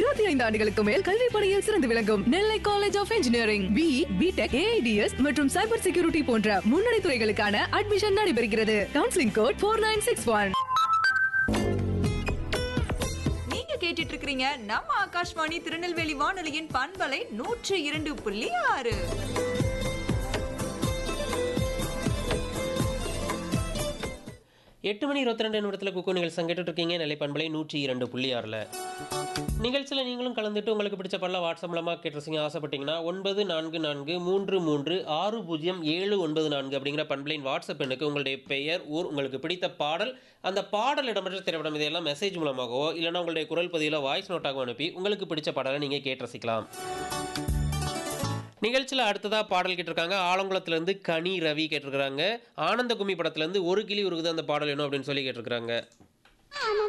இருபத்தி ஐந்து ஆண்டுகளுக்கு மேல் கல்வி பணியில் சிறந்து விளங்கும் Nellai college of engineering B BTech AIDS மற்றும் சைபர் செக்யூரிட்டி போன்ற முன்னணி துறைகளுக்கான அட்மிஷன் நடைபெறுகிறது counselling code four nine six one நீங்க கேட்டுட்டு இருக்கிறீங்க நம்ம ஆகாஷ்வாணி திருநெல்வேலி வானொலியின் பண்பலை நூற்று இரண்டு புள்ளி ஆறு எட்டு மணி இருபத்தி ரெண்டு நிமிடத்தில் குக்கு நிகழ்ச்சி கேட்டுட்டு இருக்கீங்க நிலை பண்பலை நூற்றி இரண்டு புள்ளி ஆறில் நிகழ்ச்சியில் நீங்களும் கலந்துட்டு உங்களுக்கு பிடிச்ச பாடல வாட்ஸ்அப் மூலமாக கேட்டுருசிங்க ஆசைப்பட்டீங்கன்னா ஒன்பது நான்கு நான்கு மூன்று மூன்று ஆறு பூஜ்ஜியம் ஏழு ஒன்பது நான்கு அப்படிங்கிற பண்பலையின் வாட்ஸ்அப் எண்ணுக்கு உங்களுடைய பெயர் ஊர் உங்களுக்கு பிடித்த பாடல் அந்த பாடல் இடம்பெற்ற திரைப்படம் இதையெல்லாம் மெசேஜ் மூலமாகவோ இல்லைனா உங்களுடைய குரல் பதிவில் வாய்ஸ் நோட்டாகவோ அனுப்பி உங்களுக்கு பிடிச்ச பாடலை நீங்கள் கேட்டு ரசிக்கலாம் நிகழ்ச்சியில் அடுத்ததாக பாடல் கேட்டிருக்காங்க ஆலங்குளத்துலேருந்து கனி ரவி கேட்டிருக்கிறாங்க ஆனந்த கும்மி படத்துலேருந்து ஒரு கிளி உருகுது அந்த பாடல் வேணும் அப்படின்னு சொல்லி கேட்டிருக்கிறாங்க